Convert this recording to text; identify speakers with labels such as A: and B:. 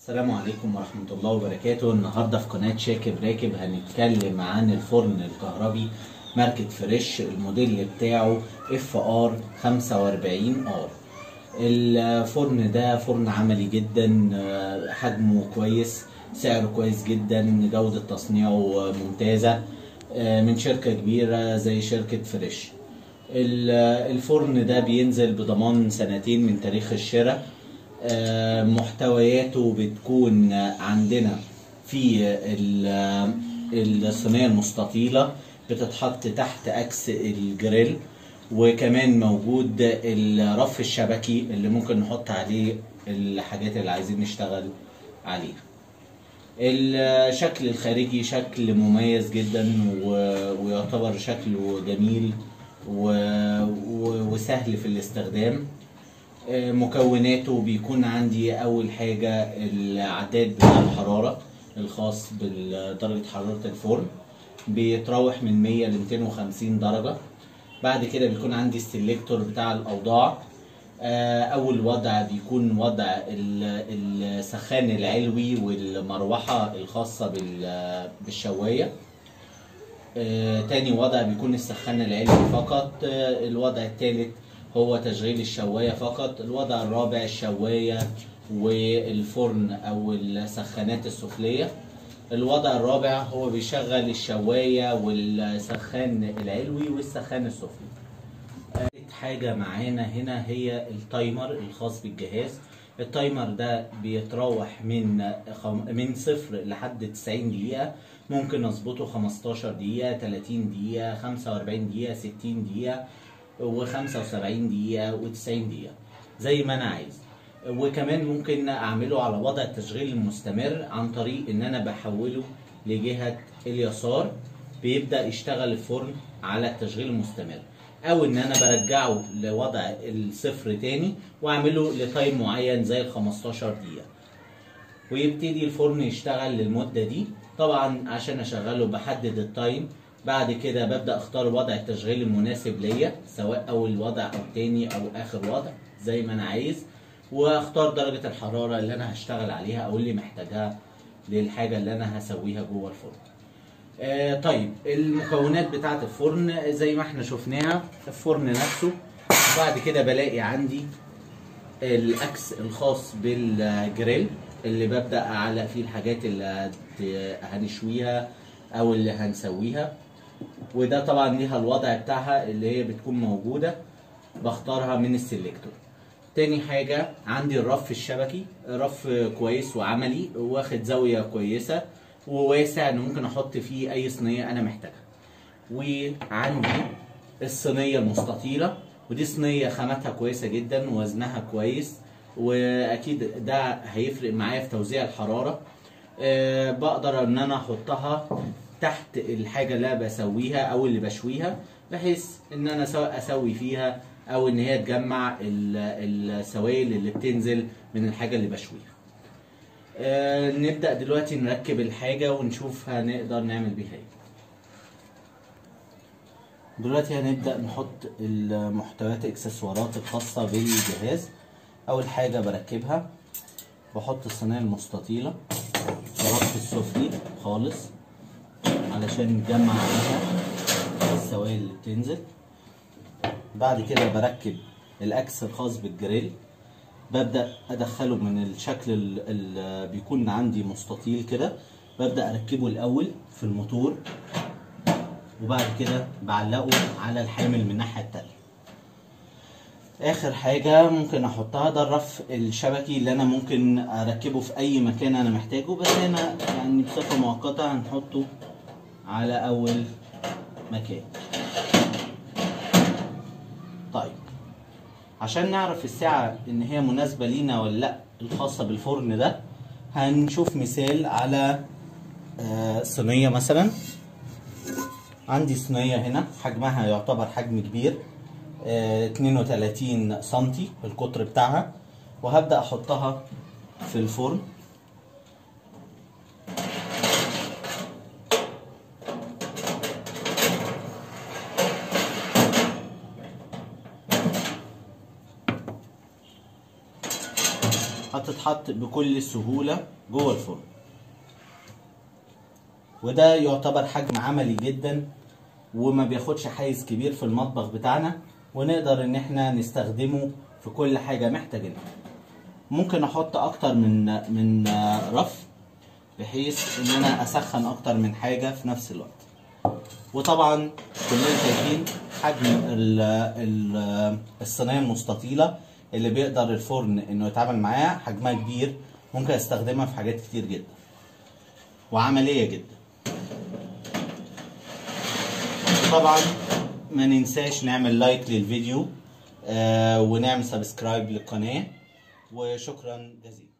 A: السلام عليكم ورحمة الله وبركاته النهاردة في قناة شاكب راكب هنتكلم عن الفرن الكهربي ماركة فريش الموديل بتاعه اف ار 45 ار الفرن ده فرن عملي جدا آه، حجمه كويس سعره كويس جدا جودة تصنيعه ممتازة آه، من شركة كبيرة زي شركة فريش ال- الفرن ده بينزل بضمان سنتين من تاريخ الشراء آه، محتوياته بتكون عندنا في ال- الصينية المستطيلة بتتحط تحت أكس الجريل وكمان موجود الرف الشبكي اللي ممكن نحط عليه الحاجات اللي عايزين نشتغل عليها الشكل الخارجي شكل مميز جدا و- ويعتبر شكله جميل و- و- وسهل في الاستخدام آه، مكوناته بيكون عندي اول حاجة العداد بتاع الحرارة الخاص بدرجة حرارة الفرن بيتراوح من 100 ل 250 درجة بعد كده بيكون عندي السلكتور بتاع الاوضاع آه، اول وضع بيكون وضع ال- السخان العلوي والمروحة الخاصة بال- بالشواية آه، تاني وضع بيكون السخان العلوي فقط آه، الوضع الثالث هو تشغيل الشواية فقط الوضع الرابع الشواية والفرن أو السخانات السفلية الوضع الرابع هو بيشغل الشواية والسخان العلوي والسخان السفلي تالت حاجة معانا هنا هي التايمر الخاص بالجهاز التايمر ده بيتراوح من خم... من صفر لحد 90 دقيقة ممكن اظبطه 15 دقيقة 30 دقيقة 45 دقيقة 60 دقيقة و75 دقيقة و90 دقيقة زي ما انا عايز وكمان ممكن اعمله على وضع التشغيل المستمر عن طريق ان انا بحوله لجهة اليسار بيبدأ يشتغل الفرن على التشغيل المستمر او ان انا برجعه لوضع الصفر تاني واعمله لتايم معين زي ال 15 دقيقة ويبتدي الفرن يشتغل للمدة دي طبعا عشان اشغله بحدد التايم بعد كده ببدأ اختار وضع التشغيل المناسب ليا سواء اول وضع او تاني او اخر وضع زي ما انا عايز واختار درجة الحرارة اللي انا هشتغل عليها او اللي محتاجها للحاجة اللي انا هسويها جوه الفرن آه طيب المكونات بتاعة الفرن زي ما احنا شفناها الفرن نفسه بعد كده بلاقي عندي الاكس الخاص بالجريل اللي ببدأ اعلق فيه الحاجات اللي هت- هنشويها او اللي هنسويها وده طبعا ليها الوضع بتاعها اللي هي بتكون موجودة بختارها من السلكتور تاني حاجة عندي الرف الشبكي رف كويس وعملي واخد زاوية كويسة وواسع ان ممكن احط فيه اي صينية انا محتاجها وعندي الصينية المستطيلة ودي صينية خامتها كويسة جدا ووزنها كويس واكيد ده هيفرق معايا في توزيع الحرارة أه بقدر ان انا احطها تحت الحاجة اللي أنا بسويها او اللي بشويها بحيث ان انا سواء اسوي فيها او ان هي تجمع ال- السوائل اللي بتنزل من الحاجة اللي بشويها أه نبدأ دلوقتي نركب الحاجة ونشوف هنقدر نعمل بيها ايه دلوقتي هنبدأ نحط المحتويات الاكسسوارات الخاصة بالجهاز أول حاجة بركبها بحط الصينية المستطيلة الرف السفلي خالص علشان نجمع عليها السوائل اللي بتنزل بعد كده بركب الأكس الخاص بالجريل ببدأ أدخله من الشكل اللي بيكون عندي مستطيل كده ببدأ أركبه الأول في الموتور وبعد كده بعلقه على الحامل من الناحية التانية اخر حاجة ممكن احطها ده الرف الشبكي اللي انا ممكن اركبه في اي مكان انا محتاجه بس هنا يعني بصفة مؤقتة هنحطه على اول مكان طيب عشان نعرف الساعة ان هي مناسبة لينا ولا لا الخاصة بالفرن ده هنشوف مثال على آه، صينية مثلا عندي صينية هنا حجمها يعتبر حجم كبير آه، 32 سنتي القطر بتاعها وهبدأ احطها في الفرن تتحط بكل سهولة جوه الفرن وده يعتبر حجم عملي جدا وما بياخدش حيز كبير في المطبخ بتاعنا ونقدر ان احنا نستخدمه في كل حاجة محتاجينها ممكن احط اكتر من من رف بحيث ان انا اسخن اكتر من حاجة في نفس الوقت وطبعا كلنا شايفين حجم ال ال الصينية المستطيلة اللي بيقدر الفرن انه يتعامل معاها حجمها كبير ممكن استخدمها في حاجات كتير جدا وعملية جدا طبعا ما ننساش نعمل لايك للفيديو آه ونعمل سبسكرايب للقناة وشكرا جزيلا